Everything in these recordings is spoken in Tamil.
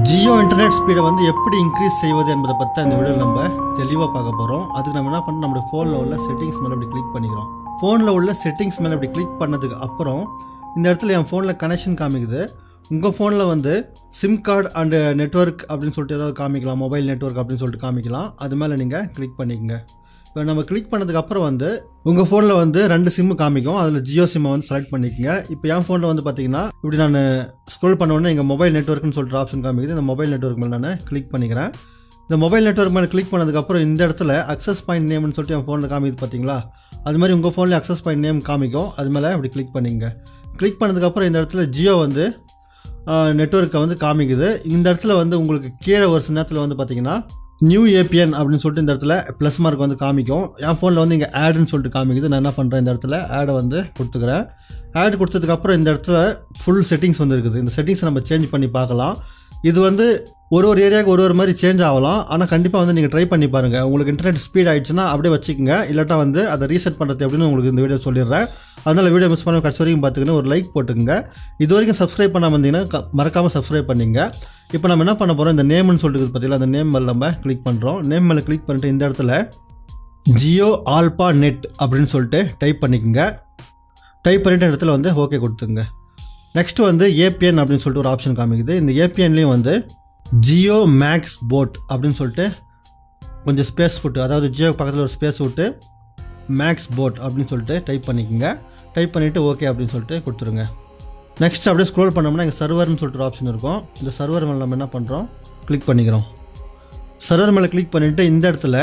ஜியோ இன்டர்நெட் ஸ்பீடை வந்து எப்படி இன்க்ரீஸ் செய்வது என்பதை பற்றி இந்த வீடியோ நம்ம தெளிவாக பார்க்க போகிறோம் அதுக்கு நம்ம என்ன பண்ணோம் நம்மளுடைய ஃபோனில் உள்ள செட்டிங்ஸ் மேலே இப்படி கிளிக் பண்ணிக்கிறோம் ஃபோனில் உள்ள செட்டிங்ஸ் மேலே இப்படி கிளிக் பண்ணதுக்கு அப்புறம் இந்த இடத்துல என் ஃபோனில் கனெக்ஷன் காமிக்குது உங்கள் ஃபோனில் வந்து சிம் கார்டு அண்டு நெட்வொர்க் அப்படின்னு சொல்லிட்டு ஏதாவது காமிக்கலாம் மொபைல் நெட்வொர்க் அப்படின்னு சொல்லிட்டு காமிக்கலாம் அது மேலே நீங்கள் கிளிக் பண்ணிக்கங்க இப்போ நம்ம கிளிக் பண்ணதுக்கு அப்புறம் வந்து உங்கள் ஃபோனில் வந்து ரெண்டு சிம்மு காமிக்கும் அதில் ஜியோ சிம்மை வந்து செலக்ட் பண்ணிக்கங்க இப்போ என் ஃபோனில் வந்து பார்த்தீங்கன்னா இப்படி நான் ஸ்க்ரோல் பண்ண உடனே எங்கள் மொபைல் நெட்ஒர்க்னு சொல்லிட்டு ஆப்ஷன் காமிக்குது இந்த மொபைல் நெட்ஒர்க் மேலே நான் கிளிக் பண்ணிக்கிறேன் இந்த மொபைல் நெட்ஒர்க் மேலே கிளிக் பண்ணதுக்கப்புறம் இந்த இடத்துல அக்சஸ் பாயிண்ட் நேம்னு சொல்லிட்டு என் ஃபோனில் காமிக்குது பார்த்தீங்களா அது மாதிரி உங்கள் ஃபோனில் அக்சஸ் பாயிண்ட் நேம் காமிக்கும் அது மேலே அப்படி கிளிக் பண்ணிங்க கிளிக் பண்ணதுக்கப்புறம் இந்த இடத்துல ஜியோ வந்து நெட்ஒர்க்கை வந்து காமிக்குது இந்த இடத்துல வந்து உங்களுக்கு கீழே ஒரு சில நேரத்தில் வந்து பார்த்தீங்கன்னா நியூ ஏபிஎன் அப்படின்னு சொல்லிட்டு இந்த இடத்துல ப்ளஸ் மார்க் வந்து காமிக்கும் என் ஃபோனில் வந்து இங்கே ஆடுன்னு சொல்லிட்டு காமிக்குது நான் என்ன பண்ணுறேன் இந்த இடத்துல ஆடை வந்து கொடுத்துக்கிறேன் ஆட் கொடுத்ததுக்கப்புறம் இந்த இடத்துல ஃபுல் செட்டிங்ஸ் வந்து இருக்குது இந்த செட்டிங்ஸை நம்ம சேஞ்ச் பண்ணி பார்க்கலாம் இது வந்து ஒரு ஒரு ஏரியாவுக்கு ஒரு ஒரு மாதிரி சேஞ்ச் ஆகலாம் ஆனால் கண்டிப்பாக வந்து நீங்கள் ட்ரை பண்ணி பாருங்கள் உங்களுக்கு இன்டர்நெட் ஸ்பீட் ஆயிடுச்சுன்னா அப்படியே வச்சுக்கோங்க இல்லாட்டா வந்து அதை ரீசெட் பண்ணுறது எப்படின்னு உங்களுக்கு இந்த வீடியோ சொல்லிடுறேன் அதனால் வீடியோ மிஸ் பண்ண கடைசி வரைக்கும் பார்த்துக்கின்னு ஒரு லைக் போட்டுக்கோங்க இது வரைக்கும் சப்ஸ்கிரைப் பண்ணாமல் இருந்தீங்கன்னா க- மறக்காமல் சப்ஸ்கிரைப் பண்ணிங்க இப்போ நம்ம என்ன பண்ண போகிறோம் இந்த நேம்னு சொல்லிட்டு பார்த்தீங்களா அந்த நேம் மேலே நம்ம கிளிக் பண்ணுறோம் நேம் மேலே கிளிக் பண்ணிட்டு இந்த இடத்துல ஜியோ ஆல்பா நெட் அப்படின்னு சொல்லிட்டு டைப் பண்ணிக்கோங்க டைப் பண்ணிட்டு இந்த இடத்துல வந்து ஓகே கொடுத்துங்க நெக்ஸ்ட் வந்து ஏபிஎன் அப்படின்னு சொல்லிட்டு ஒரு ஆப்ஷன் காமிக்குது இந்த ஏபிஎன்லேயும் வந்து ஜியோ மேக்ஸ் போட் அப்படின்னு சொல்லிட்டு கொஞ்சம் ஸ்பேஸ் விட்டு அதாவது ஜியோ பக்கத்தில் ஒரு ஸ்பேஸ் விட்டு மேக்ஸ் போட் அப்படின்னு சொல்லிட்டு டைப் பண்ணிக்கோங்க டைப் பண்ணிவிட்டு ஓகே அப்படின்னு சொல்லிட்டு கொடுத்துருங்க நெக்ஸ்ட் அப்படியே ஸ்க்ரோல் பண்ணோம்னா இங்கே சர்வர்னு சொல்லிட்டு ஒரு ஆப்ஷன் இருக்கும் இந்த சர்வர் மேலே நம்ம என்ன பண்ணுறோம் கிளிக் பண்ணிக்கிறோம் சர்வர் மேலே கிளிக் பண்ணிவிட்டு இந்த இடத்துல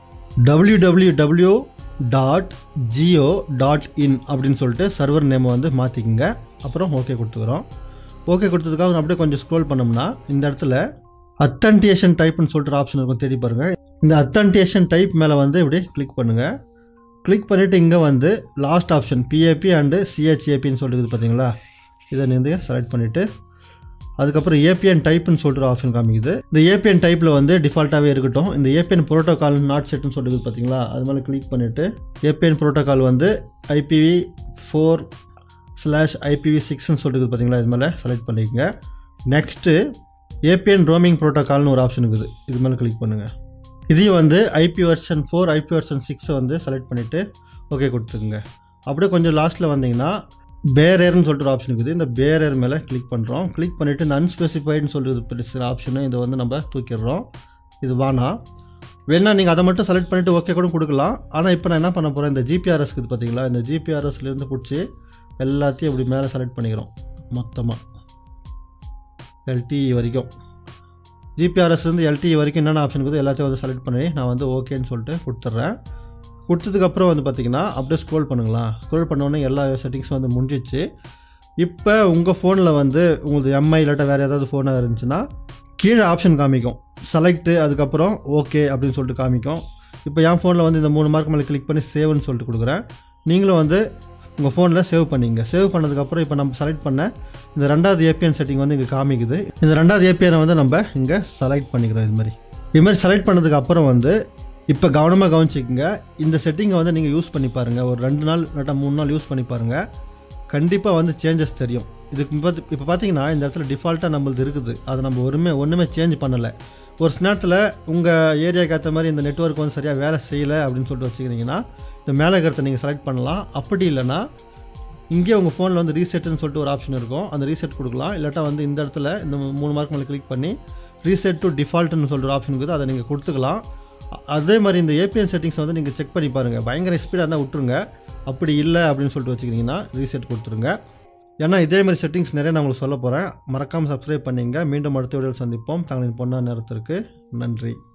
www dot Jio dot in அப்படின்னு சொல்லிட்டு சர்வர் நேமை வந்து மாற்றிக்கங்க அப்புறம் ஓகே கொடுத்துக்கிறோம் ஓகே கொடுத்ததுக்காக அப்படியே கொஞ்சம் ஸ்க்ரோல் பண்ணோம்னா இந்த இடத்துல அத்தன்டியேஷன் டைப்னு சொல்லிட்டு ஆப்ஷன் இருக்கும் தேடி பாருங்கள் இந்த அத்தன்டியேஷன் டைப் மேலே வந்து இப்படி கிளிக் பண்ணுங்கள் கிளிக் பண்ணிவிட்டு இங்கே வந்து லாஸ்ட் ஆப்ஷன் பிஏபி அண்டு சிஹெச்ஏபின்னு சொல்லிட்டு பார்த்தீங்களா இதை நீங்கள் செலக்ட் பண்ணிவிட்டு அதுக்கப்புறம் ஏபிஎன் டைப்னு சொல்லிட்டு ஆப்ஷன் காமிக்குது இந்த ஏபிஎன் டைப்பில் வந்து டிஃபால்ட்டாகவே இருக்கட்டும் இந்த ஏபிஎன் ப்ரோட்டோகால் நாட் செட்னு சொல்லிட்டு பார்த்தீங்களா அது மேலே கிளிக் பண்ணிவிட்டு ஏபிஎன் ப்ரோட்டோகால் வந்து ஐபிவி ஃபோர் ஸ்லாஷ் ஐபிவி சிக்ஸ்னு சொல்லிட்டு பார்த்தீங்களா இது மேலே செலக்ட் பண்ணிக்கங்க நெக்ஸ்ட்டு ஏபிஎன் ரோமிங் ப்ரோட்டோகால்னு ஒரு ஆப்ஷன் இருக்குது இது மேலே கிளிக் பண்ணுங்கள் இதையும் வந்து IP version four IP version சிக்ஸை வந்து செலக்ட் பண்ணிவிட்டு ஓகே கொடுத்துக்குங்க அப்படியே கொஞ்சம் லாஸ்ட்டில் வந்தீங்கன்னா பேரேர்னு சொல்லிட்டு ஒரு ஆப்ஷன் இருக்குது இந்த பேரேர் மேலே கிளிக் பண்ணுறோம் கிளிக் பண்ணிவிட்டு இந்த அன்ஸ்பெசிஃபைடுன்னு சொல்லிட்டு சில ஆப்ஷனு இதை வந்து நம்ம தூக்கிடுறோம் இது வேணாம் வேணா நீங்கள் அதை மட்டும் செலக்ட் பண்ணிவிட்டு ஓகே கூட கொடுக்கலாம் ஆனால் இப்போ நான் என்ன பண்ண போகிறேன் இந்த ஜிபிஆர்எஸ் இருக்குது பார்த்தீங்களா இந்த ஜிபிஆர்எஸ்லேருந்து பிடிச்சி எல்லாத்தையும் இப்படி மேலே செலக்ட் பண்ணிக்கிறோம் மொத்தமாக எல்டிஇ வரைக்கும் ஜிபிஆர்எஸ்லேருந்து எல்டிஇ வரைக்கும் என்னென்ன ஆப்ஷன் இருக்குது எல்லாத்தையும் வந்து செலக்ட் பண்ணி நான் வந்து ஓகேன்னு சொல்லிட்டு கொடுத்துட்றேன் கொடுத்ததுக்கப்புறம் வந்து பார்த்தீங்கன்னா அப்படியே ஸ்க்ரோல் பண்ணுங்களா ஸ்க்ரோல் உடனே எல்லா செட்டிங்ஸும் வந்து முடிஞ்சிச்சு இப்போ உங்கள் ஃபோனில் வந்து உங்களுக்கு எம்ஐ இல்லாட்டா வேறு ஏதாவது ஃபோனாக இருந்துச்சுன்னா கீழே ஆப்ஷன் காமிக்கும் செலக்ட்டு அதுக்கப்புறம் ஓகே அப்படின்னு சொல்லிட்டு காமிக்கும் இப்போ என் ஃபோனில் வந்து இந்த மூணு மார்க் மேலே கிளிக் பண்ணி சேவ்னு சொல்லிட்டு கொடுக்குறேன் நீங்களும் வந்து உங்கள் ஃபோனில் சேவ் பண்ணிங்க சேவ் பண்ணதுக்கப்புறம் இப்போ நம்ம செலக்ட் பண்ண இந்த ரெண்டாவது ஏபிஎன் செட்டிங் வந்து இங்கே காமிக்குது இந்த ரெண்டாவது ஏபிஎனை வந்து நம்ம இங்கே செலக்ட் பண்ணிக்கிறோம் இது மாதிரி இது மாதிரி செலக்ட் பண்ணதுக்கு அப்புறம் வந்து இப்போ கவனமாக கவனிச்சிக்கங்க இந்த செட்டிங்கை வந்து நீங்கள் யூஸ் பண்ணி பாருங்கள் ஒரு ரெண்டு நாள் இல்லாட்டா மூணு நாள் யூஸ் பண்ணி பாருங்கள் கண்டிப்பாக வந்து சேஞ்சஸ் தெரியும் இதுக்கு இப்போ இப்போ பார்த்தீங்கன்னா இந்த இடத்துல டிஃபால்ட்டாக நம்மளது இருக்குது அதை நம்ம ஒருமே ஒன்றுமே சேஞ்ச் பண்ணலை ஒரு சில நேரத்தில் உங்கள் ஏரியாவுக்கு ஏற்ற மாதிரி இந்த நெட்வொர்க் வந்து சரியாக வேலை செய்யலை அப்படின்னு சொல்லிட்டு வச்சுக்கிறீங்கன்னா இந்த மேலே இருக்கிறத நீங்கள் செலக்ட் பண்ணலாம் அப்படி இல்லைன்னா இங்கே உங்கள் ஃபோனில் வந்து ரீசெட்னு சொல்லிட்டு ஒரு ஆப்ஷன் இருக்கும் அந்த ரீசெட் கொடுக்கலாம் இல்லாட்டா வந்து இந்த இடத்துல இந்த மூணு மார்க் மேலே கிளிக் பண்ணி ரீசெட் டு டிஃபால்ட்னு சொல்லிட்டு ஒரு ஆப்ஷன் இருக்குது அதை நீங்கள் கொடுத்துக்கலாம் அ- அதே மாதிரி இந்த ஏபிஎன் செட்டிங்ஸ் வந்து நீங்கள் செக் பண்ணி பாருங்கள் பயங்கர ஸ்பீடாக இருந்தால் விட்டுருங்க அப்படி இல்லை அப்படின்னு சொல்லிட்டு வச்சுக்கிட்டிங்கன்னா ரீசெட் கொடுத்துருங்க ஏன்னா இதே மாதிரி செட்டிங்ஸ் நிறைய நான் உங்களுக்கு சொல்ல போகிறேன் மறக்காமல் சப்ஸ்கிரைப் பண்ணிங்க மீண்டும் அடுத்த வீடியோவில் சந்திப்போம் தங்களின் பொண்ணா நேரத்திற்கு நன்றி